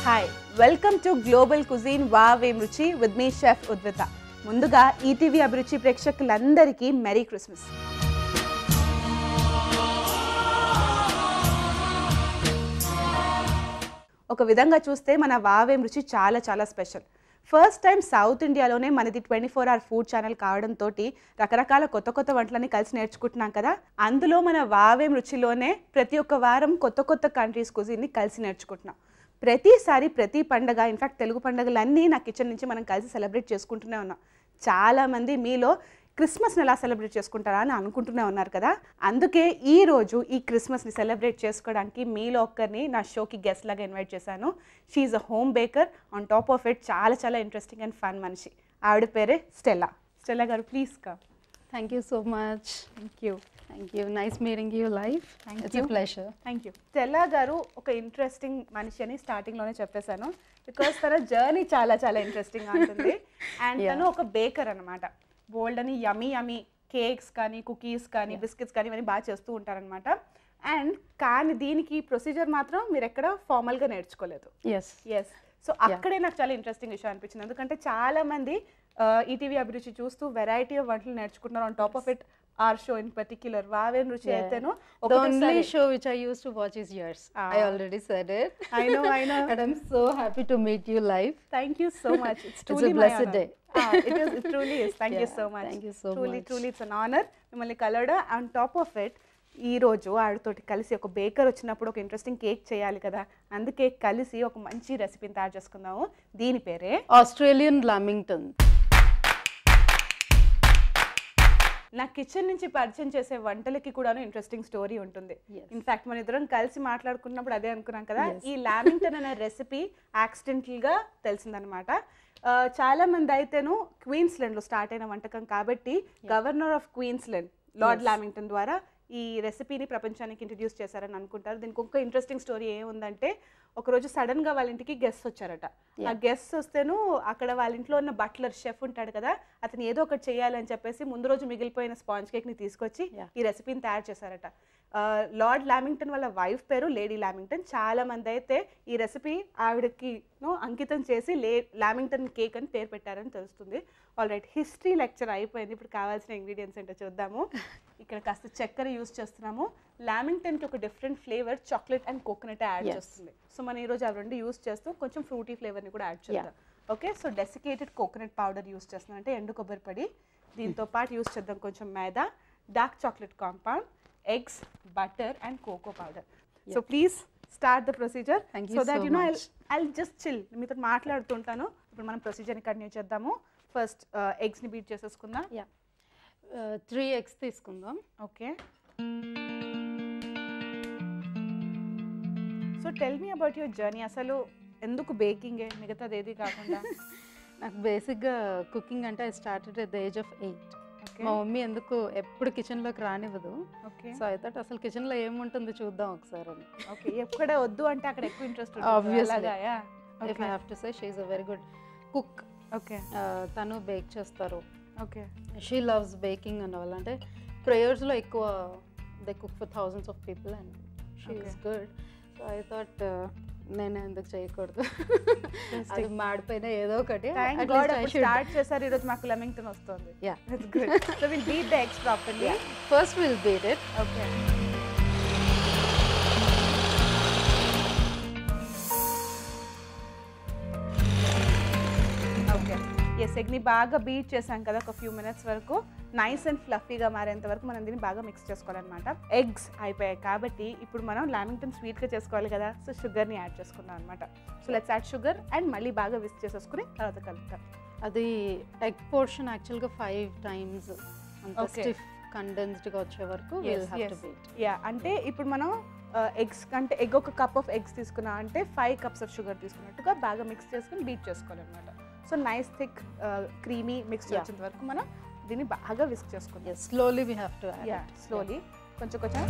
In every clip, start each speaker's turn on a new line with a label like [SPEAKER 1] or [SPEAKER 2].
[SPEAKER 1] Hi welcome to global cuisine వావేం రుచి with me chef ఉద్విత ముందుగా ఈటీవీ అభిరుచి ప్రేక్షకులందరికీ మెరీ క్రిస్మస్ ఒక విధంగా చూస్తే మన వావేం రుచి చాలా చాలా స్పెషల్ ఫస్ట్ టైం సౌత్ ఇండియాలోనే మనది twenty four hour food channel కావడంతో రకరకాల కొత్త కొత్త వంటలని కలిసి నేర్చుకుంటున్నాం కదా అందులో మన వావేం రుచిలోనే ప్రతి ఒక్క వారం కొత్త కొత్త కంట్రీస్ కుజిన్ని కలిసి నేర్చుకుంటున్నాం ప్రతిసారి ప్రతి పండగ ఇన్ఫాక్ట్ తెలుగు పండుగలన్నీ నా కిచెన్ నుంచి మనం కలిసి సెలబ్రేట్ చేసుకుంటూనే ఉన్నాం చాలామంది మీలో క్రిస్మస్ని ఎలా సెలబ్రేట్ చేసుకుంటారా అని అనుకుంటూనే ఉన్నారు కదా అందుకే ఈ రోజు ఈ క్రిస్మస్ని సెలబ్రేట్ చేసుకోవడానికి మీలో ఒక్కరిని నా షోకి గెస్ట్ లాగా ఇన్వైట్ చేశాను she a home baker on top of it చాలా చాలా ఇంట్రెస్టింగ్ అండ్ ఫన్ మనిషి ఆవిడ పేరే స్టెల్లా స్టెల్లా గారు ప్లీజ్ కా
[SPEAKER 2] Thank you so much.
[SPEAKER 1] Thank you
[SPEAKER 2] Thank you. Nice meeting you live.
[SPEAKER 1] Thank
[SPEAKER 2] it's
[SPEAKER 1] you.
[SPEAKER 2] a pleasure.
[SPEAKER 1] Thank you Stella గారు ఒక interesting మనిషి అని స్టార్టింగ్లోనే చెప్పేశాను బికాస్ తన జర్నీ చాలా చాలా ఇంట్రెస్టింగ్గా ఉంటుంది అండ్
[SPEAKER 2] Yeah.
[SPEAKER 1] తను ఒక బేకర్ అనమాట బోల్డ్ అని యమీ యమీ కేక్స్ కానీ కుకీస్ కానీ బిస్కెట్స్ కానీ ఇవన్నీ బాగా చేస్తూ ఉంటారనమాట అండ్ కానీ దీనికి ప్రొసీజర్ మాత్రం మీరు ఎక్కడ ఫార్మల్గా నేర్చుకోలేదు
[SPEAKER 2] Yes.
[SPEAKER 1] ఎస్ సో అక్కడే నాకు చాలా ఇంట్రెస్టింగ్ విషయం అనిపించింది ఎందుకంటే చాలా మంది ఈటీవీ అభిరుచి చూస్తూ వెరైటీ ఆఫ్ వంటలు నేర్చుకుంటున్నారు on top of it our show in particular వావేన్ రుచి
[SPEAKER 2] Yeah.
[SPEAKER 1] అయితేను
[SPEAKER 2] The only
[SPEAKER 1] ఒకటేసారి-
[SPEAKER 2] show which I used to watch is yours. I
[SPEAKER 1] Ah.
[SPEAKER 2] already said it.
[SPEAKER 1] I know, I know.
[SPEAKER 2] and I'm so happy to meet you live.
[SPEAKER 1] Thank you so much. It's
[SPEAKER 2] It's a
[SPEAKER 1] truly my
[SPEAKER 2] blessed
[SPEAKER 1] honor.
[SPEAKER 2] day.
[SPEAKER 1] Ah, it is. It truly is. Thank you
[SPEAKER 2] Yeah,
[SPEAKER 1] so much.
[SPEAKER 2] thank you so
[SPEAKER 1] truly,
[SPEAKER 2] much.
[SPEAKER 1] Truly, it's an honor. మిమ్మల్ని కలవడం on top of it ఈ రోజు ఆవిడతోటి కలిసి ఒక baker వచ్చినప్పుడు ఒక interesting cake చేయాలి కదా అందుకే కలిసి ఒక మంచి రెసిపీని తయారు చేసుకుందాము దీని పేరే
[SPEAKER 2] Australian Lamington.
[SPEAKER 1] నా కిచెన్ నుంచి పరిచయం చేసే వంటలకి కూడాను ఇంట్రెస్టింగ్ స్టోరీ ఉంటుంది
[SPEAKER 2] Yes.
[SPEAKER 1] ఇన్ఫాక్ట్ మన ఇద్దరం కలిసి మాట్లాడుకున్నప్పుడు అదే అనుకున్నాం కదా
[SPEAKER 2] Yes.
[SPEAKER 1] ఈ లామింగ్టన్ అనే రెసిపీ యాక్సిడెంటల్గా తెలిసిందనమాట ఆ, చాలా మంది అయితేను క్వీన్స్లాండ్లో స్టార్ట్ అయిన వంటకం కాబట్టి governor of Queensland Lord Lamington ద్వారా ఈ రెసిపీని ప్రపంచానికి ఇంట్రడ్యూస్ చేశారని అనుకుంటారు దీనికి ఇంకో ఇంట్రెస్టింగ్ స్టోరీ ఏముందంటే ఒకరోజు సడన్ గా వాళ్ళ ఇంటికి గెస్ట్ వచ్చారట ఆ గెస్ట్ వస్తేను అక్కడ వాళ్ళ ఇంట్లో ఉన్న బట్లర్ షెఫ్ ఉంటాడు కదా అతను ఏదో ఒకటి చేయాలని చెప్పేసి ముందు రోజు మిగిలిపోయిన స్పాంజ్ కేక్ ని తీసుకొచ్చి
[SPEAKER 2] Yeah.
[SPEAKER 1] ఈ రెసిపీని తయారు చేశారట ఆ, లార్డ్ లామింగ్టన్ వాళ్ళ వైఫ్ పేరు లేడీ లామింగ్టన్ చాలా మంది అయితే ఈ రెసిపీ ఆవిడకి ను అంకితం చేసి లే లామింగ్టన్ కేక్ అని పేరు పెట్టారని తెలుస్తుంది ఆల్ రైట్ హిస్టరీ లెక్చర్ అయిపోయింది ఇప్పుడు కావాల్సిన ఇంగ్రీడియంట్స్ ఏంటో చూద్దాము ఇక్కడ కాస్త చక్కెర యూస్ చేస్తున్నాము లామింగ్టన్కి ఒక different flavour chocolate and coconut add
[SPEAKER 2] Yes.
[SPEAKER 1] చేస్తుంది సో మనం ఈరోజు అవి రెండు యూస్ చేస్తూ కొంచెం ఫ్రూటీ ఫ్లేవర్ని కూడా యాడ్ చేద్దాం okay so desiccated coconut powder use చేస్తున్నాం అంటే ఎండు కొబ్బరి పొడి దీంతో పాటు యూస్ చేద్దాం కొంచెం maida dark chocolate compound eggs butter and cocoa powder so please start the procedure
[SPEAKER 2] Thank you
[SPEAKER 1] so that
[SPEAKER 2] so
[SPEAKER 1] you know
[SPEAKER 2] much.
[SPEAKER 1] I just chill మీతో మాట్లాడుతుంటాను ఇప్పుడు మనం ప్రొసీజర్ని కంటిన్యూ చేద్దాము ఫస్ట్ ఎగ్స్ని బీట్ చేసేసుకుందాం
[SPEAKER 2] Yeah. Uh, three eggs తీసుకుందాం
[SPEAKER 1] okay so tell me about your journey అసలు ఎందుకు బేకింగే మిగతాది ఏది కాకుండా
[SPEAKER 2] నాకు బేసిక్గా కుకింగ్ అంటే I started at the age of eight
[SPEAKER 1] okay
[SPEAKER 2] మా మమ్మీ ఎందుకు ఎప్పుడు కిచెన్లోకి రానివ్వదు
[SPEAKER 1] ఓకే
[SPEAKER 2] సో అయితే అసలు కిచెన్లో ఏముంటుందో చూద్దాం ఒకసారి అని
[SPEAKER 1] ఓకే ఎక్కడ వద్దు అంటే అక్కడ ఎక్కువ interest
[SPEAKER 2] Obviously. If
[SPEAKER 1] okay
[SPEAKER 2] I have to say she a very good cook
[SPEAKER 1] okay
[SPEAKER 2] తను బేక్ చేస్తారు
[SPEAKER 1] okay
[SPEAKER 2] she loves baking and all అంటే ప్రేయర్స్లో ఎక్కువ they cook for thousands of people and she
[SPEAKER 1] Okay.
[SPEAKER 2] Is good so I thought నేను ఎందుకు చేయకూడదు అది మాడిపోయినా ఏదో ఒకటి
[SPEAKER 1] thank
[SPEAKER 2] at
[SPEAKER 1] God
[SPEAKER 2] least I
[SPEAKER 1] అప్పుడు
[SPEAKER 2] should.
[SPEAKER 1] స్టార్ట్ చేశారు ఈరోజు మాకు లెమింగ్టన్ వస్తుంది
[SPEAKER 2] Yeah.
[SPEAKER 1] That's good so will beat the eggs properly
[SPEAKER 2] Yeah. First we'll beat it.
[SPEAKER 1] Okay okay yes ఎగ్ని బాగా బీట్ చేసాం కదా ఒక ఫ్యూ మినిట్స్ వరకు నైస్ అండ్ ఫ్లఫీగా మారేంత వరకు మనం దీన్ని బాగా మిక్స్ చేసుకోవాలన్నమాట ఎగ్స్ అయిపోయాయి కాబట్టి ఇప్పుడు మనం లామింగ్టన్ స్వీట్గా చేసుకోవాలి కదా సో షుగర్ని యాడ్ చేసుకున్నాం అనమాట so let's add sugar and మళ్ళీ బాగా విస్ చేసేసుకుని తర్వాత కలుపుతాం
[SPEAKER 2] అది ఎగ్ పోర్షన్ యాక్చువల్గా ఫైవ్ టైమ్స్ అంత
[SPEAKER 1] Okay.
[SPEAKER 2] స్టిఫ్ కండెన్స్డ్గా వచ్చే వరకు will have to beat
[SPEAKER 1] yeah అంటే ఇప్పుడు మనం ఎగ్స్ అంటే ఎగ్ ఒక కప్ ఆఫ్ ఎగ్స్ తీసుకున్నా అంటే ఫైవ్ కప్స్ ఆఫ్ షుగర్ తీసుకున్నట్టుగా బాగా మిక్స్ చేసుకుని బీట్ చేసుకోవాలన్నమాట so nice thick creamy mix
[SPEAKER 2] Yeah.
[SPEAKER 1] వచ్చేంత వరకు మనం దీన్ని బాగా విస్క్ చేసుకుందాం
[SPEAKER 2] slowly we have to
[SPEAKER 1] yeah slowly కొంచెం కొంచెం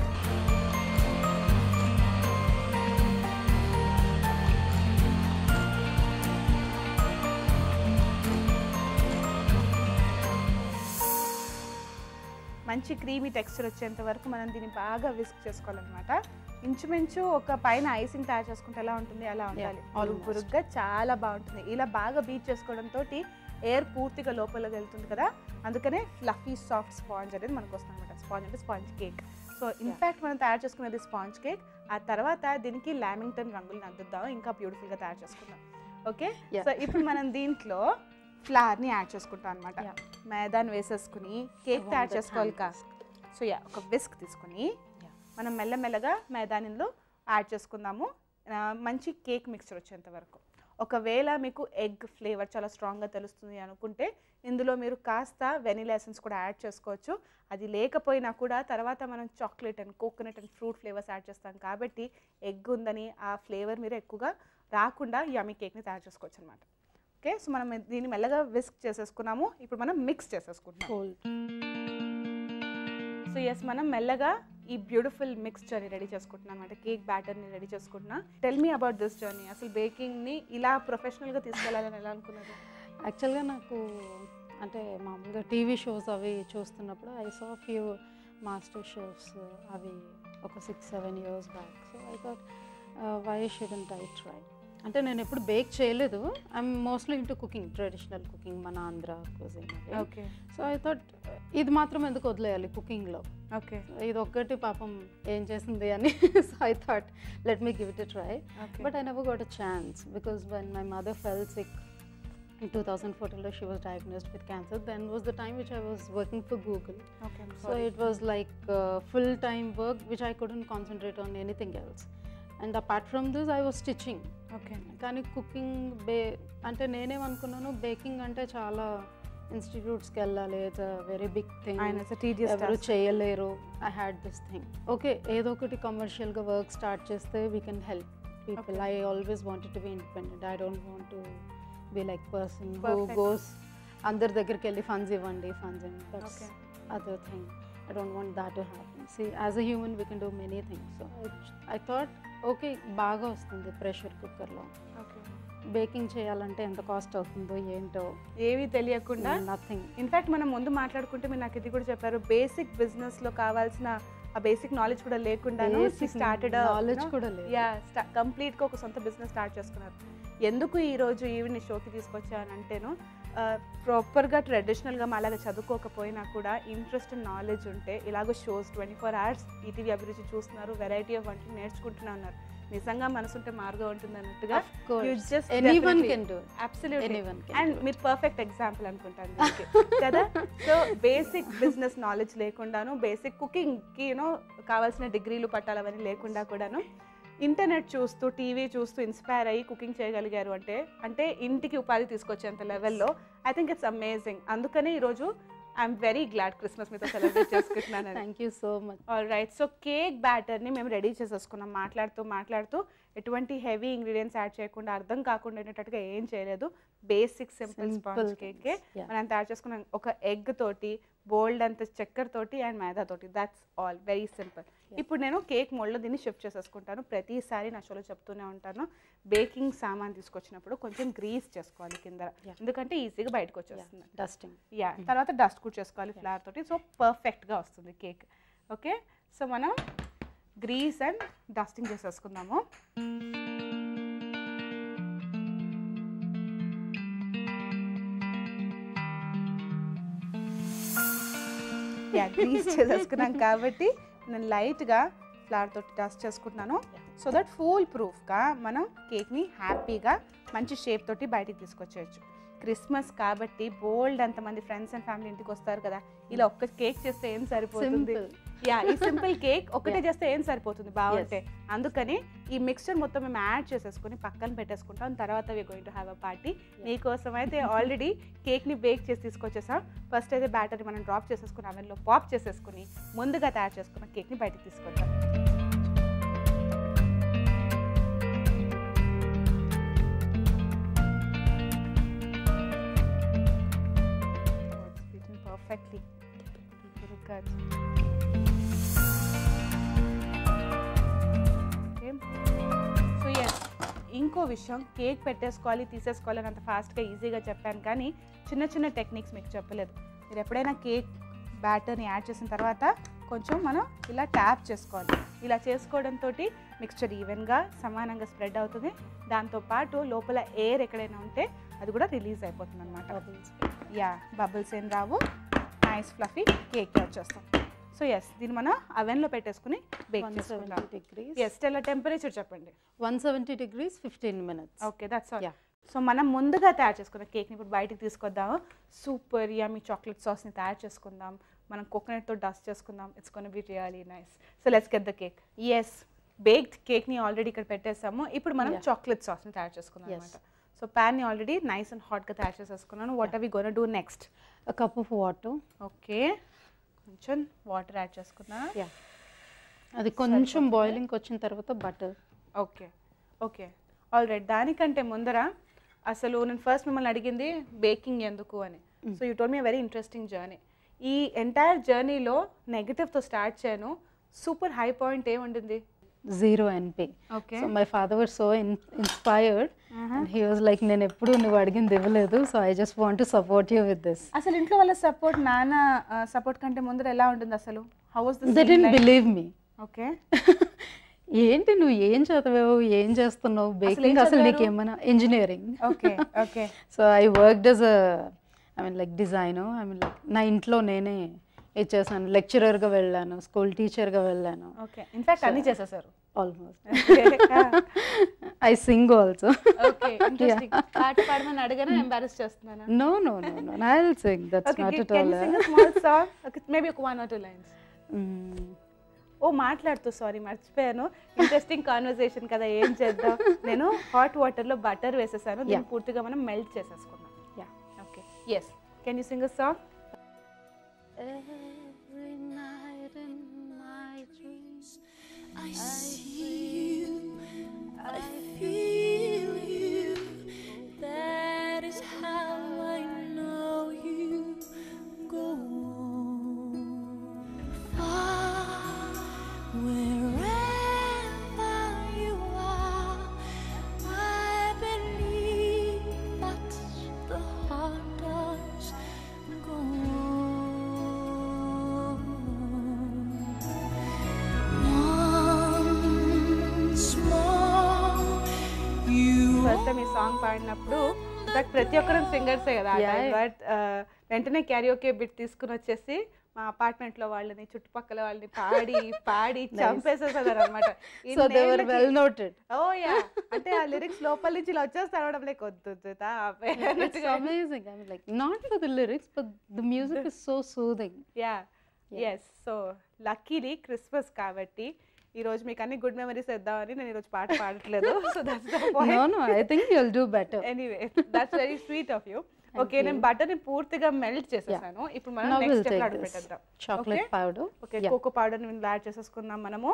[SPEAKER 1] మంచి క్రీమీ టెక్స్చర్ వచ్చేంత వరకు మనం దీన్ని బాగా విస్క్ చేసుకోవాలన్నమాట ఇంచుమించు ఒక పైన ఐసింగ్ తయారు చేసుకుంటే ఎలా ఉంటుంది అలా ఉండాలి
[SPEAKER 2] Yeah,
[SPEAKER 1] బురుగు
[SPEAKER 2] almost.
[SPEAKER 1] బురుగ్గా చాలా బాగుంటుంది ఇలా బాగా బీట్ చేసుకోవడంతో ఎయిర్ పూర్తిగా లోపలికి వెళ్తుంది కదా అందుకనే ఫ్లఫీ సాఫ్ట్ స్పాంజ్ అనేది మనకు వస్తుంది అనమాట స్పాంజ్ అంటే స్పాంజ్ కేక్ సో ఇన్ఫ్యాక్ట్ మనం తయారు చేసుకునేది స్పాంజ్ కేక్ ఆ తర్వాత దీనికి లామింగ్టన్ రంగులను అద్దుద్దాం ఇంకా బ్యూటిఫుల్గా తయారు చేసుకుందాం ఓకే
[SPEAKER 2] Yeah.
[SPEAKER 1] సో ఇప్పుడు మనం దీంట్లో ఫ్లవర్ని యాడ్ చేసుకుంటాం అనమాట
[SPEAKER 2] Yeah.
[SPEAKER 1] మైదాన్ వేసేసుకుని కేక్
[SPEAKER 2] want
[SPEAKER 1] తయారు
[SPEAKER 2] that
[SPEAKER 1] చేసుకోవాలి
[SPEAKER 2] hand
[SPEAKER 1] కా సో యా ఒక విస్క్ తీసుకుని
[SPEAKER 2] Yeah.
[SPEAKER 1] మనం మెల్లమెల్లగా మైదానంలో యాడ్ చేసుకుందాము ఆ, మంచి కేక్ మిక్చర్ వచ్చేంత వరకు ఒకవేళ మీకు ఎగ్ ఫ్లేవర్ చాలా స్ట్రాంగ్గా తెలుస్తుంది అనుకుంటే ఇందులో మీరు కాస్త వెనిలా ఎసెన్స్ కూడా యాడ్ చేసుకోవచ్చు అది లేకపోయినా కూడా తర్వాత మనం chocolate and coconut and fruit flavours add చేస్తాం కాబట్టి ఎగ్ ఉందని ఆ ఫ్లేవర్ మీరు ఎక్కువగా రాకుండా యమ్మీ కేక్ని తయారు చేసుకోవచ్చు అనమాట ఓకే సో మనం దీన్ని మెల్లగా విస్క్ చేసేసుకున్నాము ఇప్పుడు మనం మిక్స్ చేసేసుకుంటున్నాం
[SPEAKER 2] హోల్
[SPEAKER 1] సో ఎస్ మనం మెల్లగా ఈ బ్యూటిఫుల్ మిక్స్ జర్నీ రెడీ చేసుకుంటున్నాం అనమాట కేక్ బ్యాటర్ని రెడీ చేసుకుంటున్నా tell me about this journey అసలు బేకింగ్ని ఇలా ప్రొఫెషనల్గా తీసుకెళ్ళాలని ఎలా అనుకున్నారు
[SPEAKER 2] యాక్చువల్గా నాకు అంటే మామూలుగా టీవీ షోస్ అవి చూస్తున్నప్పుడు I saw few master chefs అవి ఒక six seven years back so I thought why shouldn't I try అంటే నేను ఎప్పుడు బేక్ చేయలేదు I'm mostly into cooking traditional cooking మన Andhra cuisine
[SPEAKER 1] okay
[SPEAKER 2] so I thought ఇది మాత్రం ఎందుకు వదిలేయాలి కుకింగ్లో
[SPEAKER 1] ఓకే
[SPEAKER 2] ఇది ఒక్కటి పాపం ఏం చేసింది అని so I thought let me give it try
[SPEAKER 1] okay
[SPEAKER 2] But I never got a chance because when my mother fell sick in 2014, she was diagnosed with cancer. Then was the time which I was working for Google.
[SPEAKER 1] Okay
[SPEAKER 2] So it was like uh, full time work which I couldn't concentrate on anything else. And apart from this, I was stitching.
[SPEAKER 1] Okay
[SPEAKER 2] కానీ cooking బే అంటే నేనేమనుకున్నాను baking అంటే చాలా ఇన్స్టిట్యూట్స్కి వెళ్ళాలి it's very big thing
[SPEAKER 1] ఆయన TDS
[SPEAKER 2] ఎవరు చేయలేరు I had this thing okay ఏదో ఒకటి కమర్షియల్గా వర్క్ స్టార్ట్ చేస్తే we can help people I always wanted to be independent I don't want to be like person who
[SPEAKER 1] Perfect.
[SPEAKER 2] Goes అందరి దగ్గరికి వెళ్ళి ఫండ్స్ ఇవ్వండి ఫండ్స్ ఇవ్వండి that's
[SPEAKER 1] Okay.
[SPEAKER 2] Other thing I don't want that to happen see as a human we can do many things so I thought okay బాగా వస్తుంది pressure కుక్కర్లో
[SPEAKER 1] okay
[SPEAKER 2] baking చేయాలంటే ఎంత కాస్ట్ అవుతుందో ఏంటో
[SPEAKER 1] ఏమీ తెలియకుండా
[SPEAKER 2] నథింగ్
[SPEAKER 1] ఇన్ఫాక్ట్ మనం ముందు మాట్లాడుకుంటే మీరు నాకు ఇది కూడా చెప్పారు బేసిక్ బిజినెస్ లో కావాల్సిన ఆ బేసిక్ నాలెడ్జ్ కూడా లేకుండా స్టార్టెడ్
[SPEAKER 2] నాలెడ్జ్ కూడా లేదు
[SPEAKER 1] యా కంప్లీట్ గా ఒక సొంత బిజినెస్ స్టార్ట్ చేసుకున్నారు ఎందుకు ఈ రోజు ఈవిని షోకి తీసుకొచ్చాను అంటేను ప్రాపర్గా ట్రెడిషనల్గా మా అలాగే చదువుకోకపోయినా కూడా ఇంట్రెస్ట్ అండ్ నాలెడ్జ్ ఉంటే ఇలాగో shows twenty four hours ETV Abhiruchi చూస్తున్నారు వెరైటీ ఆఫ్ వంటలు నేర్చుకుంటూనే ఉన్నారు నిజంగా మనసుంటే మార్గం ఉంటుంది అన్నట్టుగా you just
[SPEAKER 2] anyone
[SPEAKER 1] definitely-
[SPEAKER 2] can do
[SPEAKER 1] absolutely
[SPEAKER 2] anyone
[SPEAKER 1] and మీరు పర్ఫెక్ట్ ఎగ్జాంపుల్ అనుకుంటాను దీనికి. కదా సో బేసిక్ బిజినెస్ నాలెడ్జ్ లేకుండాను బేసిక్ కుకింగ్కి యూనో కావాల్సిన డిగ్రీలు పట్టాలు అవన్నీ లేకుండా కూడాను ఇంటర్నెట్ చూస్తూ టీవీ చూస్తూ ఇన్స్పైర్ అయ్యి కుకింగ్ చేయగలిగారు అంటే అంటే ఇంటికి ఉపాధి తీసుకొచ్చేంత లెవెల్లో ఐ థింక్ ఇట్స్ అమేజింగ్ అందుకనే ఈరోజు ఐఎమ్ వెరీ గ్లాడ్ క్రిస్మస్ మీతో సెలబ్రేట్ చేసుకుంటున్నాను
[SPEAKER 2] thank you so much
[SPEAKER 1] all right so cake బ్యాటర్ని మేము రెడీ చేసేసుకున్నాం మాట్లాడుతూ మాట్లాడుతూ ఎటువంటి హెవీ ఇంగ్రీడియంట్స్ యాడ్ చేయకుండా అర్థం కాకుండా ఉండేటట్టుగా ఏం చేయలేదు basic simple sponge cake
[SPEAKER 2] Yeah.
[SPEAKER 1] మనం తయారు చేసుకున్న ఒక ఎగ్ తోటి బోల్డ్ అంత చక్కెర తోటి అండ్ మైదా తోటి దట్స్ ఆల్ వెరీ సింపుల్ ఇప్పుడు నేను కేక్ మోల్డ్లో దీన్ని షిఫ్ట్ చేసేసుకుంటాను ప్రతిసారి నా షోలో చెప్తూనే ఉంటాను బేకింగ్ సామాన్ తీసుకొచ్చినప్పుడు కొంచెం గ్రీస్ చేసుకోవాలి కింద
[SPEAKER 2] Yeah.
[SPEAKER 1] ఎందుకంటే ఈజీగా బయటకు వచ్చేస్తుంది
[SPEAKER 2] డస్టింగ్
[SPEAKER 1] యా తర్వాత డస్ట్ కూడా చేసుకోవాలి ఫ్లవర్ తోటి సో పర్ఫెక్ట్గా వస్తుంది కేక్ ఓకే సో మనం గ్రీస్ అండ్ డస్టింగ్ చేసేసుకుందాము యా గ్రీస్ చేసేసుకున్నాం కాబట్టి నేను లైట్గా ఫ్లవర్ తోటి డస్ట్ చేసుకుంటున్నాను సో దట్ ఫుల్ ప్రూఫ్గా మనం కేక్ని హ్యాపీగా మంచి షేప్ తోటి బయటికి తీసుకొచ్చేయచ్చు క్రిస్మస్ కాబట్టి బోల్డ్ అంతమంది ఫ్రెండ్స్ అండ్ ఫ్యామిలీ ఇంటికి వస్తారు కదా ఇలా ఒక్క కేక్ చేస్తే ఏం సరిపోతుంది
[SPEAKER 2] సింపుల్
[SPEAKER 1] యా ఈ సింపుల్ కేక్ ఒకటే చేస్తే ఏం సరిపోతుంది బాగుంటే అందుకని ఈ మిక్స్చర్ మొత్తం మేము యాడ్ చేసేసుకుని పక్కన పెట్టేసుకుంటాం తర్వాత we going to have a party మీకోసం అయితే ఆల్రెడీ కేక్ని బేక్ చేసి తీసుకొచ్చేసాం ఫస్ట్ అయితే బ్యాటరీ మనం డ్రాప్ చేసేసుకుని అవెన్లో పాప్ చేసేసుకుని ముందుగా తయారు చేసుకున్న కేక్ని బయటకు తీసుకొచ్చాం perfectly good. Okay. So yes ఇంకో విషయం కేక్ పెట్టేసుకోవాలి తీసేసుకోవాలి అని అంత ఫాస్ట్గా ఈజీగా చెప్పాను కానీ చిన్న చిన్న టెక్నిక్స్ మీకు చెప్పలేదు మీరు ఎప్పుడైనా కేక్ బ్యాటర్ని యాడ్ చేసిన తర్వాత కొంచెం మనం ఇలా ట్యాప్ చేసుకోవాలి ఇలా చేసుకోవడంతో మిక్స్చర్ ఈవెన్గా సమానంగా స్ప్రెడ్ అవుతుంది దాంతోపాటు లోపల ఎయిర్ ఎక్కడైనా ఉంటే అది కూడా రిలీజ్ అయిపోతుంది అనమాట యా బబుల్స్ ఏం రావు నైస్ ఫ్లఫీ కేక్ వచ్చేస్తాం సో ఎస్ దీన్ని మనం అవెన్లో పెట్టేసుకుని బేక్
[SPEAKER 2] వన్
[SPEAKER 1] చేసుకుందాం
[SPEAKER 2] సెవెంటీ డిగ్రీస్
[SPEAKER 1] ఎస్ ఎలా టెంపరేచర్ చెప్పండి
[SPEAKER 2] one seventy degrees fifteen minutes
[SPEAKER 1] okay that's all
[SPEAKER 2] Yeah.
[SPEAKER 1] So మనం ముందుగా తయారు చేసుకున్న కేక్ని ఇప్పుడు బయటికి తీసుకొద్దాము సూపర్ యమ్మీ చాక్లెట్ సాస్ని తయారు చేసుకుందాం మనం కోకోనట్తో డస్ట్ చేసుకుందాం it's gonna be really nice so let's get the cake yes baked కేక్ని ఆల్రెడీ ఇక్కడ పెట్టేసాము ఇప్పుడు మనం
[SPEAKER 2] Yeah.
[SPEAKER 1] చాక్లెట్ సాస్ని తయారు చేసుకుందాం
[SPEAKER 2] Yes.
[SPEAKER 1] అనమాట సో ప్యాన్ని ఆల్రెడీ నైస్ అండ్ హాట్గా తయారు చేసేసుకున్నాను what are we gonna do next
[SPEAKER 2] a cup of water
[SPEAKER 1] okay కొంచెం వాటర్ యాడ్ చేసుకున్నా
[SPEAKER 2] యా అది కొంచెం బాయిలింగ్ వచ్చిన తర్వాత butter
[SPEAKER 1] okay okay all right దానికంటే ముందర అసలు నేను ఫస్ట్ మిమ్మల్ని అడిగింది బేకింగ్ ఎందుకు అని so you told me very interesting journey ఈ ఎంటైర్ జర్నీలో నెగటివ్తో స్టార్ట్ చేయను సూపర్ హై పాయింట్ ఏముండింది
[SPEAKER 2] జీరో ఎన్పి
[SPEAKER 1] okay
[SPEAKER 2] so my father were so inspired and he was like నేను ఎప్పుడు నువ్వు అడిగింది ఇవ్వలేదు so I just want to support you with this
[SPEAKER 1] అసలు ఇంట్లో వాళ్ళ సపోర్ట్ నాన్న సపోర్ట్ కంటే ముందర ఎలా ఉంటుంది అసలు how was
[SPEAKER 2] they didn't believe me
[SPEAKER 1] okay
[SPEAKER 2] ఏంటి నువ్వు ఏం చదివావు ఏం చేస్తున్నావు బేకింగ్ అసలు
[SPEAKER 1] చదివారు?
[SPEAKER 2] నీకేమైనా engineering
[SPEAKER 1] okay okay
[SPEAKER 2] so I worked yes I mean like designer I mean like నా ఇంట్లో నేనే ఇచ్చేసాను లెక్చరర్గా వెళ్ళాను స్కూల్ టీచర్గా వెళ్ళాను
[SPEAKER 1] ఓకే ఇన్ఫాక్ట్ అన్ని చేసేసారు
[SPEAKER 2] almost
[SPEAKER 1] Okay.
[SPEAKER 2] I sing also
[SPEAKER 1] okay interesting పాట పాడమని అడగనా ఎంబారెస్ చేస్తున్నానా
[SPEAKER 2] no no no no I will sing that's
[SPEAKER 1] Okay,
[SPEAKER 2] not
[SPEAKER 1] can,
[SPEAKER 2] at
[SPEAKER 1] can
[SPEAKER 2] all
[SPEAKER 1] you sing a small song? Okay, maybe ఒక one or two lines. ఓ మాట్లాడుతూ sorry మర్చిపోయాను interesting conversation కదా ఏం చేద్దాం నేను హాట్ వాటర్లో బటర్ వేసేసాను దీన్ని
[SPEAKER 2] Yeah.
[SPEAKER 1] పూర్తిగా మనం మెల్ట్ చేసేసుకున్నాం
[SPEAKER 2] yeah
[SPEAKER 1] okay yes can you sing a song
[SPEAKER 2] Every night in my dreams
[SPEAKER 3] I see you, I feel you. That is how I know you go on. Far, wherever you are, I believe that the heart does go on. Once more, you
[SPEAKER 1] first time ఈ song పాడినప్పుడు but ప్రతి ఒక్కరు సింగర్సే కదా
[SPEAKER 2] Yeah, yeah.
[SPEAKER 1] But వెంటనే karaoke bit తీసుకుని వచ్చేసి మా అపార్ట్మెంట్ లో వాళ్ళని చుట్టుపక్కల వాళ్ళని పాడి పాడి చంపేసేసారు అనమాట
[SPEAKER 2] so they were well noted
[SPEAKER 1] oh yeah అంటే ఆ లిరిక్స్ లోపల నుంచి ఇలా వచ్చేస్తారు అనడం లైక్ వద్దు వద్దు, తా, ఆపే
[SPEAKER 2] It's
[SPEAKER 1] అన్నట్టుగా.
[SPEAKER 2] amazing. I mean, like, not for the lyrics, but the music is so soothing.
[SPEAKER 1] Yeah yes so luckily Christmas కాబట్టి ఈ రోజు మీకు అన్ని గుడ్ మెమరీస్ ఇద్దామని నేను ఈరోజు పాట పాడట్లేదు so that's the point
[SPEAKER 2] No, no, I think you'll do better.
[SPEAKER 1] Anyway that's very sweet of you okay నేను బటర్ ని పూర్తిగా మెల్ట్ చేసేసాను ఇప్పుడు మనం
[SPEAKER 2] Now we'll
[SPEAKER 1] next step
[SPEAKER 2] take
[SPEAKER 1] అడుగు
[SPEAKER 2] this
[SPEAKER 1] పెట్టేద్దాం
[SPEAKER 2] chocolate powder.
[SPEAKER 1] Okay
[SPEAKER 2] Yeah.
[SPEAKER 1] Cocoa powder ని add చేసేసుకుందాం మనము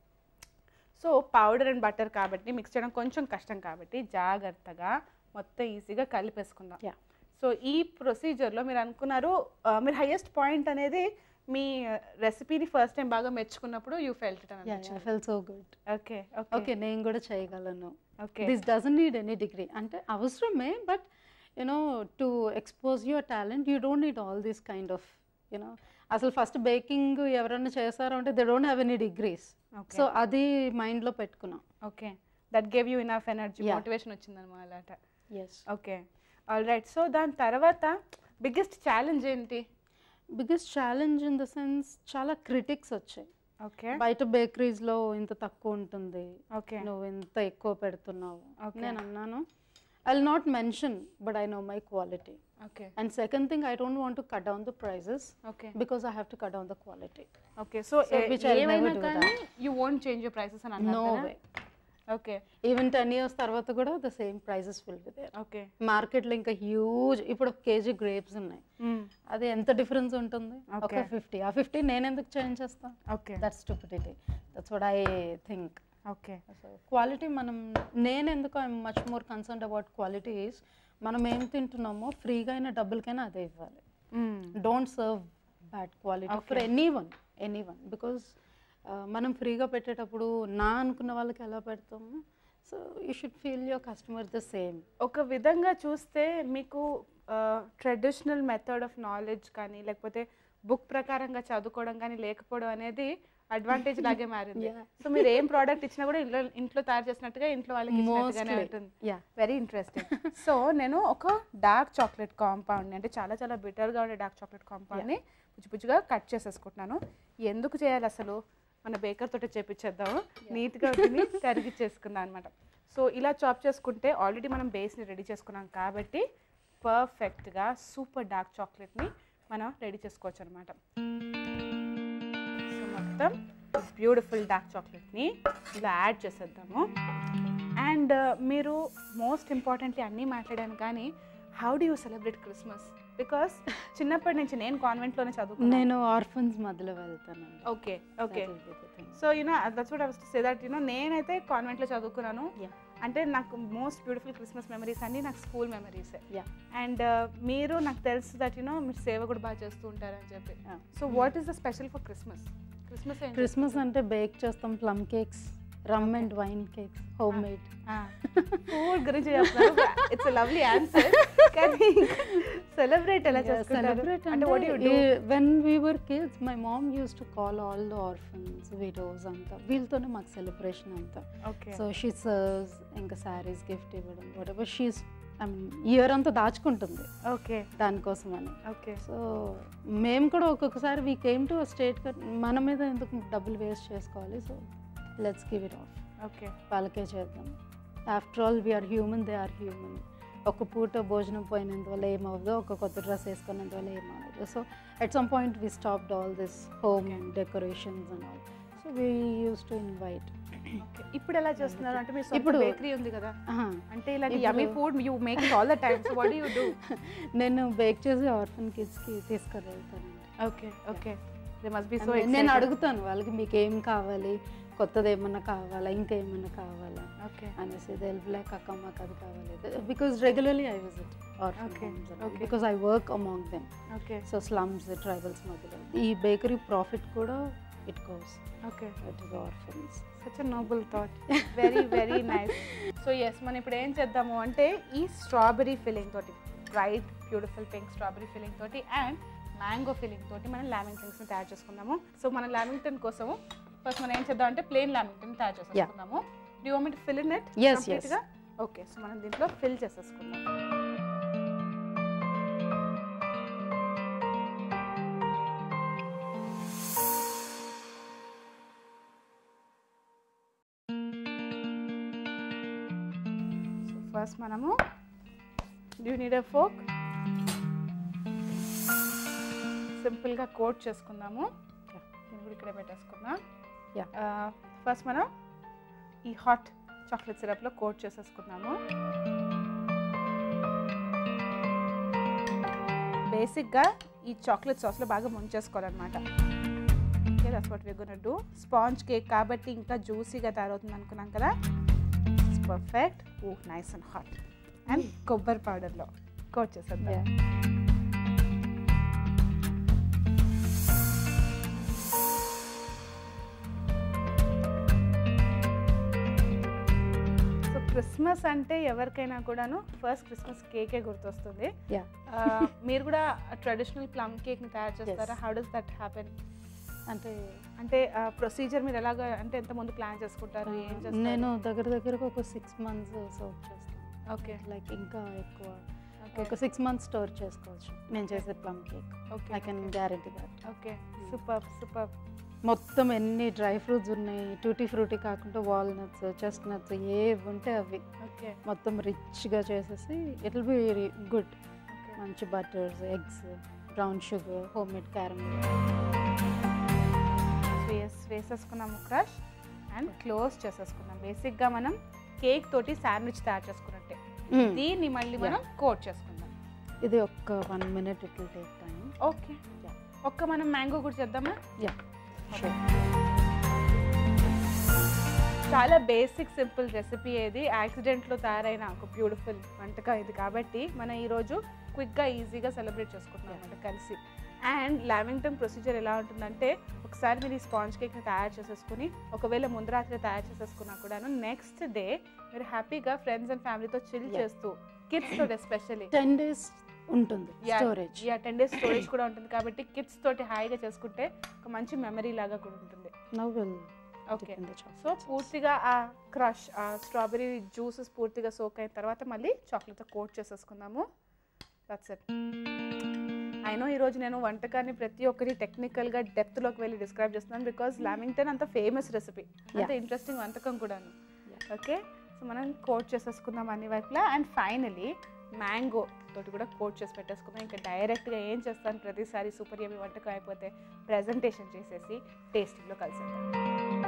[SPEAKER 1] సో పౌడర్ అండ్ బటర్ కాబట్టి మిక్స్ చేయడం కొంచెం కష్టం కాబట్టి జాగ్రత్తగా మొత్తం ఈజీగా కలిపేసుకుందాం
[SPEAKER 2] Yeah.
[SPEAKER 1] సో ఈ ప్రొసీజర్లో మీరు అనుకున్నారు ఆ, మీరు హైయెస్ట్ పాయింట్ అనేది మీ రెసిపీని ఫస్ట్ టైం బాగా మెచ్చుకున్నప్పుడు you felt it
[SPEAKER 2] Yeah, yeah, I
[SPEAKER 1] అనిపించింది
[SPEAKER 2] felt so good.
[SPEAKER 1] Okay okay
[SPEAKER 2] okay నేను కూడా చేయగలను
[SPEAKER 1] okay
[SPEAKER 2] this doesn't need any degree అంటే అవసరమే but you know to expose your talent you don't need all these kind of you know అసలు first baking ఎవరైనా చేశారు అంటే they don't have any degrees
[SPEAKER 1] okay
[SPEAKER 2] so అది మైండ్లో పెట్టుకున్నాం
[SPEAKER 1] okay that gave you enough energy
[SPEAKER 2] Yeah.
[SPEAKER 1] Motivation వచ్చిందన్నమాట
[SPEAKER 2] yes
[SPEAKER 1] okay all right so దాని తర్వాత బిగ్గెస్ట్ ఛాలెంజ్ ఏంటి
[SPEAKER 2] biggest challenge in the sense చాలా క్రిటిక్స్ వచ్చాయి
[SPEAKER 1] ఓకే
[SPEAKER 2] బయట బేకరీస్లో ఇంత తక్కువ ఉంటుంది
[SPEAKER 1] ఓకే
[SPEAKER 2] నువ్వు ఇంత ఎక్కువ పెడుతున్నావు
[SPEAKER 1] Okay.
[SPEAKER 2] నేను అన్నాను I not mention but I know my quality
[SPEAKER 1] okay
[SPEAKER 2] and second thing I don't want to cut down the prices
[SPEAKER 1] okay
[SPEAKER 2] because I have to cut down the quality
[SPEAKER 1] okay so
[SPEAKER 2] So, which I'll never
[SPEAKER 1] ఏమైనా
[SPEAKER 2] do
[SPEAKER 1] కానీ you won't change your prices అని
[SPEAKER 2] no
[SPEAKER 1] అన్నారు
[SPEAKER 2] way
[SPEAKER 1] okay
[SPEAKER 2] even ten years తర్వాత కూడా the same prices will be there
[SPEAKER 1] okay
[SPEAKER 2] మార్కెట్లో ఇంకా huge ఇప్పుడు ఒక కేజీ గ్రేప్స్ ఉన్నాయి అది ఎంత డిఫరెన్స్ ఉంటుంది ఒక
[SPEAKER 1] Okay.
[SPEAKER 2] ఫిఫ్టీ ఆ ఫిఫ్టీ నేను ఎందుకు చేంజ్ చేస్తాను
[SPEAKER 1] okay
[SPEAKER 2] that's stupidity that's what I think
[SPEAKER 1] okay
[SPEAKER 2] quality మనం నేను ఎందుకు I'm much more concern about quality is మనం ఏం తింటున్నామో ఫ్రీగా అయినా డబ్బులకైనా అదే ఇవ్వాలి don't serve bad quality for anyone anyone because మనం ఫ్రీగా పెట్టేటప్పుడు నా అనుకున్న వాళ్ళకి ఎలా పెడతాము so you should feel your customer the same
[SPEAKER 1] ఒక విధంగా చూస్తే మీకు ట్రెడిషనల్ మెథడ్ ఆఫ్ నాలెడ్జ్ కానీ లేకపోతే బుక్ ప్రకారంగా చదువుకోవడం కానీ లేకపోవడం అనేది అడ్వాంటేజ్ లాగే మారింది
[SPEAKER 2] Yeah.
[SPEAKER 1] సో మీరు ఏం ప్రోడక్ట్ ఇచ్చినా కూడా ఇంట్లో ఇంట్లో తయారు చేసినట్టుగా ఇంట్లో వాళ్ళకి ఇచ్చినట్టుగానే
[SPEAKER 2] Mostly.
[SPEAKER 1] ఉంటుంది
[SPEAKER 2] యా
[SPEAKER 1] వెరీ ఇంట్రెస్టింగ్ సో నేను ఒక డార్క్ చాక్లెట్ కాంపౌండ్ అంటే చాలా చాలా బిటర్గా ఉండే డార్క్ చాక్లెట్ కాంపౌండ్ని పుచ్చి పుచ్చిగా కట్ చేసేసుకుంటున్నాను ఎందుకు చేయాలి అసలు మన బేకర్ తోటి చేపించేద్దాము నీట్గా దీన్ని కరిగిచ్చేసుకుందాం అనమాట సో ఇలా చాప్ చేసుకుంటే ఆల్రెడీ మనం బేస్ని రెడీ చేసుకున్నాం కాబట్టి పర్ఫెక్ట్గా సూపర్ డార్క్ చాక్లెట్ని మనం రెడీ చేసుకోవచ్చు అనమాట సో మొత్తం బ్యూటిఫుల్ డార్క్ చాక్లెట్ని ఇలా యాడ్ చేసేద్దాము అండ్ మీరు మోస్ట్ ఇంపార్టెంట్లీ అన్నీ మాట్లాడాను కానీ how do you celebrate Christmas because చిన్నప్పటి నుంచి నేను కాన్వెంట్లోనే చదువుకున్నాను
[SPEAKER 2] నేను ఆర్ఫన్స్ మధ్యలో వెళ్తానండి
[SPEAKER 1] okay okay
[SPEAKER 2] That will be the thing.
[SPEAKER 1] So you know that's what I say that you know నేనైతే కాన్వెంట్లో చదువుకున్నాను
[SPEAKER 2] Yeah.
[SPEAKER 1] అంటే నాకు మోస్ట్ బ్యూటిఫుల్ క్రిస్మస్ మెమరీస్ అన్నీ నాకు స్కూల్ మెమరీసే
[SPEAKER 2] Yeah.
[SPEAKER 1] అండ్ మీరు నాకు తెలుసు దట్ యూనో మీరు సేవ కూడా బాగా చేస్తూ ఉంటారని చెప్పి
[SPEAKER 2] Yeah.
[SPEAKER 1] So what is the special for Christmas Christmas
[SPEAKER 2] Christmas అంటే బేక్ చేస్తాం plum cakes rum and wine cakes home made
[SPEAKER 1] food గురించి చెప్తారు ఇట్స్ లవ్లీ ఆన్సర్ కానీ సెలబ్రేట్ ఎలా చేసుకుంటారు
[SPEAKER 2] సెలబ్రేట్
[SPEAKER 1] అంటే వాట్ యు
[SPEAKER 2] అంటే
[SPEAKER 1] do
[SPEAKER 2] when we were kids my mom used to call all the orphans widows అంతా వీళ్ళతోనే మాకు సెలబ్రేషన్ అంతా
[SPEAKER 1] ఓకే
[SPEAKER 2] సో షీ సర్వ్స్ ఇంకా శారీస్ గిఫ్ట్ ఇవ్వడం whatever she's I mean year అంతా దాచుకుంటుంది
[SPEAKER 1] ఓకే
[SPEAKER 2] దానికోసం అని
[SPEAKER 1] ఓకే
[SPEAKER 2] సో మేము కూడా ఒక్కొక్కసారి వీ కేమ్ టు స్టేట్ మన మీద ఎందుకు డబ్బులు వేస్ట్ చేసుకోవాలి so let's give it off
[SPEAKER 1] okay
[SPEAKER 2] వాళ్ళకే చేద్దాం after all we are human they are human ఒక పూట భోజనం పోయినందువల్ల ఏమవుదో ఒక కొత్త డ్రెస్ వేసుకున్నందువల్ల ఏమవ్వదు so at some point we stopped all this home decorations and all so we used to invite
[SPEAKER 1] ఇప్పుడు ఎలా చేస్తున్నారు అంటే మీ ఇప్పుడు
[SPEAKER 2] ఇప్పుడు-
[SPEAKER 1] బేకరీ ఉంది కదా అంటే ఇలాంటి యమీ
[SPEAKER 2] ఇప్పుడు-
[SPEAKER 1] food you make it all the time so what you do
[SPEAKER 2] నేను బేక్ చేసి ఆర్ఫన్ కిడ్స్కి తీసుకెళ్తానండి
[SPEAKER 1] okay okay they must be so
[SPEAKER 2] నేను అడుగుతాను వాళ్ళకి మీకు ఏం కావాలి కొత్తది ఏమన్నా కావాలా ఇంకా ఏమన్నా కావాలా
[SPEAKER 1] ఓకే
[SPEAKER 2] అనేసి దిల్ బ్లాక్ అక్క మాకు అది కావాలి because regularly I visit
[SPEAKER 1] Okay, okay.
[SPEAKER 2] Because I work among them
[SPEAKER 1] okay
[SPEAKER 2] so slums tribals మధ్యలో ఈ బేకరీ ప్రాఫిట్ కూడా it goes
[SPEAKER 1] okay
[SPEAKER 2] it is orphans
[SPEAKER 1] such noble thought very very nice so yes మనం ఇప్పుడు ఏం చేద్దాము అంటే ఈ strawberry filling తోటి bright beautiful pink strawberry filling తోటి అండ్ మ్యాంగో ఫిల్లింగ్ తోటి మనం లామింగ్టన్స్ని తయారు చేసుకుందాము సో మన లామింగ్టన్ కోసము ఫస్ట్ మనం ఏం చేద్దాం అంటే ప్లెయిన్ లామింగ్టన్ తయారు చేసేసుకుందాము do want to fill in it
[SPEAKER 2] Yes, yes.
[SPEAKER 1] Okay so మనం దీంట్లో ఫిల్ చేసేసుకుందాం సో ఫస్ట్ మనము డ్యూ నీడ్ ఎ ఫోక్ సింపుల్గా కోట్ చేసుకుందాము నేను కూడా ఇక్కడే పెట్టేసుకుందాం
[SPEAKER 2] Yeah.
[SPEAKER 1] ఫస్ట్ మనం ఈ హాట్ చాక్లెట్ సిరప్లో కోట్ చేసేసుకున్నాము బేసిక్గా ఈ చాక్లెట్ సాస్లో బాగా ముంచేసుకోవాలన్నమాట okay that's what we're gonna do sponge cake కాబట్టి ఇంకా జ్యూసీగా తయారవుతుంది అనుకున్నాం కదా perfect oh nice and hot and కొబ్బరి పౌడర్లో కోట్ చేసేద్దాం సో క్రిస్మస్ అంటే ఎవరికైనా కూడాను ఫస్ట్ క్రిస్మస్ కేకే గుర్తొస్తుంది
[SPEAKER 2] యా
[SPEAKER 1] ఆ, మీరు కూడా ట్రెడిషనల్ ప్లమ్ కేక్ని తయారు చేస్తారా హౌ డస్ దట్ హ్యాపెన్
[SPEAKER 2] అంటే
[SPEAKER 1] అంటే ప్రొసీజర్ మీరు ఎలాగ అంటే ఎంత ముందు ప్లాన్ చేసుకుంటారు ఏం చేస్తారు
[SPEAKER 2] నేను దగ్గర దగ్గరకు ఒక సిక్స్ మంత్స్ సర్వ్ చేస్తాను
[SPEAKER 1] ఓకే
[SPEAKER 2] లైక్ ఇంకా ఎక్కువ ఒక సిక్స్ మంత్స్ స్టోర్ చేసుకోవచ్చు నేను చేసే plum cake
[SPEAKER 1] okay
[SPEAKER 2] I can guarantee that
[SPEAKER 1] okay super super
[SPEAKER 2] మొత్తం ఎన్ని డ్రై ఫ్రూట్స్ ఉన్నాయి టూటీ ఫ్రూటీ కాకుండా వాల్నట్స్ చెస్ట్నట్స్ ఏవి ఉంటే అవి
[SPEAKER 1] ఓకే
[SPEAKER 2] మొత్తం రిచ్గా చేసేసి it will be good
[SPEAKER 1] okay
[SPEAKER 2] మంచి butters eggs brown sugar home made caramel
[SPEAKER 1] వేస్ వేసేసుకున్నాము క్రష్ అండ్ క్లోజ్ చేసేసుకున్నాం బేసిక్గా మనం కేక్ తోటి శాండ్విచ్ తయారు చేసుకున్నట్టే దీన్ని మళ్ళీ మనం కోట్ చేసుకుందాం
[SPEAKER 2] ఇది ఒక్క one minute it will take time
[SPEAKER 1] okay ఒక్క మనం మ్యాంగో కూడా చేద్దామా
[SPEAKER 2] యా
[SPEAKER 1] చాలా బేసిక్ సింపుల్ రెసిపీ ఏది యాక్సిడెంట్లో తయారైన ఒక బ్యూటిఫుల్ వంటకం ఇది కాబట్టి మనం ఈరోజు క్విక్గా ఈజీగా సెలబ్రేట్ చేసుకుంటున్నాం అనమాట కలిసి అండ్ లామింగ్టన్ ప్రొసీజర్ ఎలా ఉంటుందంటే ఒకసారి మీరు ఈ స్పాంజ్ కేక్ని తయారు చేసేసుకుని ఒకవేళ ముందు రాత్రి తయారు చేసేసుకున్నా కూడాను నెక్స్ట్ డే మీరు హ్యాపీగా ఫ్రెండ్స్ అండ్ ఫ్యామిలీతో చిల్
[SPEAKER 2] Yeah.
[SPEAKER 1] చేస్తూ కిడ్స్ తోటి ఎస్పెషల్లీ
[SPEAKER 2] టెన్ డేస్ ఉంటుంది storage
[SPEAKER 1] yeah ten days storage కూడా ఉంటుంది కాబట్టి కిడ్స్ తోటి హాయిగా చేసుకుంటే ఒక మంచి మెమరీ లాగా కూడా ఉంటుంది
[SPEAKER 2] నవ్ విల్
[SPEAKER 1] ఓకే సో పూర్తిగా ఆ క్రష్ ఆ స్ట్రాబెరీ జ్యూసెస్ పూర్తిగా సోక్ అయిన తర్వాత మళ్ళీ చాక్లెట్తో కోట్ చేసేసుకుందాము దట్స్ ఇట్ అయినో ఈరోజు నేను వంటకాన్ని ప్రతి ఒక్కరి టెక్నికల్గా డెప్త్లోకి వెళ్ళి డిస్క్రైబ్ చేస్తున్నాను బికాజ్ లామింగ్టన్ అంత ఫేమస్ రెసిపీ అంత ఇంట్రెస్టింగ్ వంటకం కూడాను ఓకే సో మనం కోట్ చేసేసుకుందాం అన్ని వైపులా అండ్ ఫైనలీ మ్యాంగో తోటి కూడా కోట్ చేసి పెట్టేసుకుందాం ఇంకా డైరెక్ట్గా ఏం చేస్తాను ప్రతిసారి సూపర్ యమీ వంటకం అయిపోతే ప్రజెంటేషన్ చేసేసి టేస్టింగ్లో కలిసేద్దాం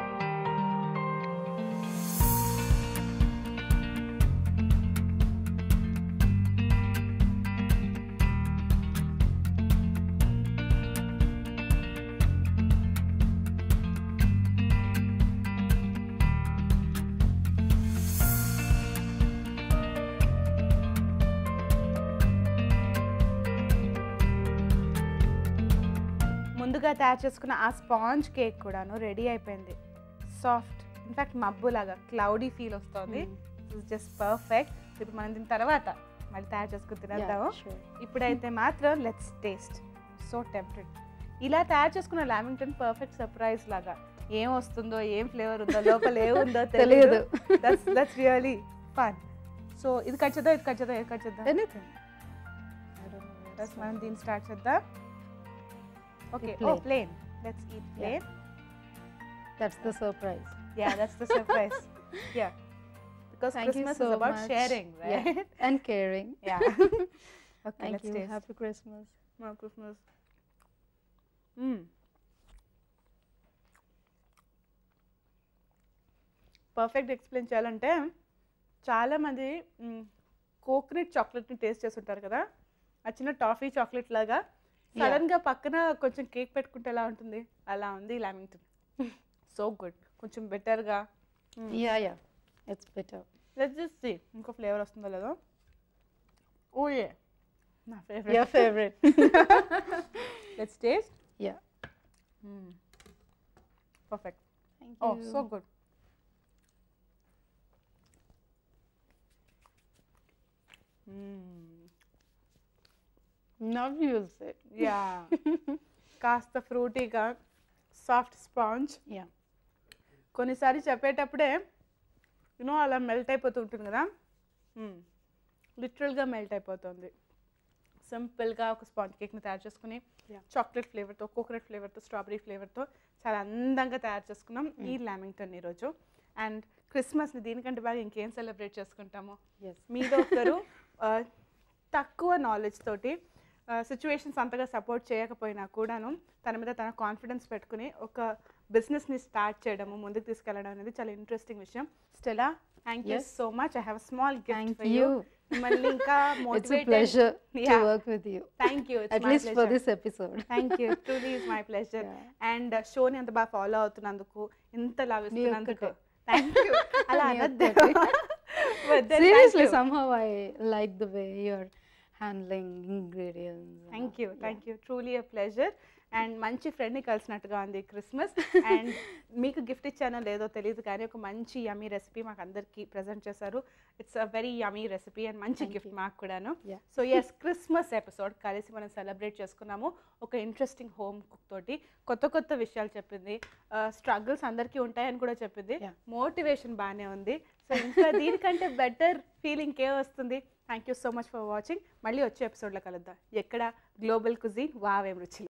[SPEAKER 1] ముందుగా తయారు చేసుకున్న ఆ స్పాంజ్ కేక్ కూడాను రెడీ అయిపోయింది సాఫ్ట్ ఇన్ఫాక్ట్ మబ్బు లాగా క్లౌడీ ఫీల్ వస్తుంది జస్ట్ పర్ఫెక్ట్ ఇప్పుడు మనం దీని తర్వాత మళ్ళీ తయారు చేసుకుని తినేద్దాము ఇప్పుడైతే మాత్రం లెట్స్ టేస్ట్ సో టెంప్టెడ్ ఇలా తయారు చేసుకున్న లామింగ్టన్ పర్ఫెక్ట్ సర్ప్రైజ్ లాగా ఏం వస్తుందో ఏం ఫ్లేవర్ ఉందో లోపల ఏముందో తెలియదు that's that's really fun so ఇది కట్ చేద్దాం ఇది కట్ చేద్దాం ఇది కట్ చేద్దాం
[SPEAKER 2] ఎనీథింగ్
[SPEAKER 1] ఫస్ట్ మనం దీన్ని స్టార్ట్ చేద్దాం okay oh
[SPEAKER 2] plain.
[SPEAKER 1] Plain let's eat plain
[SPEAKER 2] that's the surprise
[SPEAKER 1] Yeah, that's the surprise. yeah. Because
[SPEAKER 2] Thank you
[SPEAKER 1] Christmas
[SPEAKER 2] so
[SPEAKER 1] is about
[SPEAKER 2] much.
[SPEAKER 1] sharing, right?
[SPEAKER 2] Yeah. and caring.
[SPEAKER 1] Yeah. okay,
[SPEAKER 2] Thank
[SPEAKER 1] let's
[SPEAKER 2] you.
[SPEAKER 1] taste.
[SPEAKER 2] Happy Christmas.
[SPEAKER 1] Merry Christmas. Mm. Perfect explain చేయాలంటే చాలామంది coconut చాక్లెట్ని taste చేస్తుంటారు కదా ఆ చిన్న toffee chocolate లాగా సడన్గా పక్కన కొంచెం కేక్ పెట్టుకుంటే ఎలా ఉంటుంది అలా ఉంది లామింగ్టన్ సో గుడ్ కొంచెం బెటర్గా
[SPEAKER 2] Yeah, yeah. It's better.
[SPEAKER 1] Let's just see ఇంకో ఫ్లేవర్ వస్తుందో లేదో ఓ ఏ నా
[SPEAKER 2] Your
[SPEAKER 1] favourite
[SPEAKER 2] favorite.
[SPEAKER 1] Let's taste
[SPEAKER 2] yeah.
[SPEAKER 1] Perfect
[SPEAKER 2] Thank
[SPEAKER 1] oh
[SPEAKER 2] you.
[SPEAKER 1] So good
[SPEAKER 2] Now you'll say.
[SPEAKER 1] Yeah కాస్త ఫ్రూటీగా సాఫ్ట్ స్పాంజ్
[SPEAKER 2] Yeah.
[SPEAKER 1] కొన్నిసారి చెప్పేటప్పుడే యూనో అలా మెల్ట్ అయిపోతూ ఉంటుంది కదా లిటరల్గా మెల్ట్ అయిపోతుంది సింపుల్గా ఒక స్పాంజ్ కేక్ని తయారు చేసుకుని
[SPEAKER 2] Yeah.
[SPEAKER 1] చాక్లెట్ ఫ్లేవర్తో కోకోనట్ ఫ్లేవర్తో స్ట్రాబెరీ ఫ్లేవర్తో చాలా అందంగా తయారు చేసుకున్నాం ఈ లామింగ్టన్ ఈరోజు అండ్ క్రిస్మస్ని దీనికంటే బాగా ఇంకేం సెలబ్రేట్ చేసుకుంటాము
[SPEAKER 2] Yes.
[SPEAKER 1] మీలో ఒకరు ఆ, తక్కువ నాలెడ్జ్ తోటి సిచ్యువేషన్స్ అంతగా సపోర్ట్ చేయకపోయినా కూడాను తన మీద తన కాన్ఫిడెన్స్ పెట్టుకుని ఒక బిజినెస్ని స్టార్ట్ చేయడము ముందుకు తీసుకెళ్ళడం అనేది చాలా ఇంట్రెస్టింగ్ విషయం Stella thank you
[SPEAKER 2] Yes.
[SPEAKER 1] So much I have small gift
[SPEAKER 2] Thank
[SPEAKER 1] for you
[SPEAKER 2] you.
[SPEAKER 1] మిమ్మల్ని ఇంకా
[SPEAKER 2] It's a
[SPEAKER 1] motivate
[SPEAKER 2] pleasure to
[SPEAKER 1] Yeah.
[SPEAKER 2] work with you.
[SPEAKER 1] Thank you
[SPEAKER 2] At least for this episode.
[SPEAKER 1] Thank you truly is my pleasure
[SPEAKER 2] Yeah.
[SPEAKER 1] And షోని అంత బాగా follow అవుతున్నందుకు ఇంత లావిస్తున్నందుకు
[SPEAKER 2] ఒక్కటే.
[SPEAKER 1] Thank you అలా
[SPEAKER 2] నీ
[SPEAKER 1] అనొద్దు
[SPEAKER 2] ఒక్కటే.
[SPEAKER 1] But then thank
[SPEAKER 2] Seriously,
[SPEAKER 1] you.
[SPEAKER 2] somehow I like the way you're handling ingredients. and
[SPEAKER 1] thank
[SPEAKER 2] all.
[SPEAKER 1] You thank you truly a pleasure and మంచి ఫ్రెండ్ని కలిసినట్టుగా ఉంది క్రిస్మస్ అండ్ మీకు గిఫ్ట్ ఇచ్చానో లేదో తెలియదు కానీ ఒక మంచి యమీ రెసిపీ మాకు అందరికీ ప్రజెంట్ చేశారు it's a very yummy recipe and మంచి
[SPEAKER 2] Thank
[SPEAKER 1] గిఫ్ట్
[SPEAKER 2] you.
[SPEAKER 1] మాకు కూడాను
[SPEAKER 2] Yeah.
[SPEAKER 1] So yes Christmas episode కలిసి మనం సెలబ్రేట్ చేసుకున్నాము ఒక ఇంట్రెస్టింగ్ హోమ్ కుక్ తోటి కొత్త కొత్త విషయాలు చెప్పింది స్ట్రగుల్స్ అందరికీ ఉంటాయని కూడా చెప్పింది
[SPEAKER 2] Yeah.
[SPEAKER 1] మోటివేషన్ బాగానే ఉంది సో ఇంకా దీనికంటే బెటర్ ఫీలింగ్ ఏ వస్తుంది thank you so much for watching మళ్ళీ వచ్చే ఎపిసోడ్లో కలుద్దాం ఎక్కడ గ్లోబల్ కుజీన్ వావేం రుచిలో